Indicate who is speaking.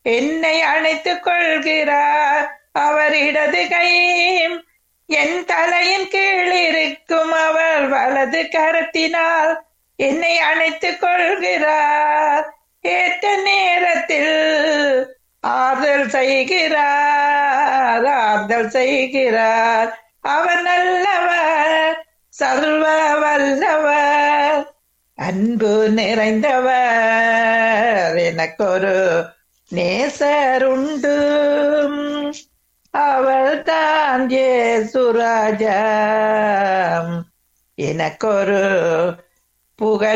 Speaker 1: என்னை அணைத்துக் கொள்கிறார் அவர் இடது கை என் தலையின் கீழ் இருக்கும் அவர் வலது கரத்தினால் என்னை அணைத்துக் கொள்கிறார் ஏற்ற நேரத்தில் ஆறுதல் செய்கிறார் ஆறுதல் செய்கிறார் அவர் நல்லவர் சர்வ வல்லவர் அன்பு நிறைந்தவர் எனக்கொரு நேசருண்டு அவள் தான் சுராஜா எனக்கொரு புகழ்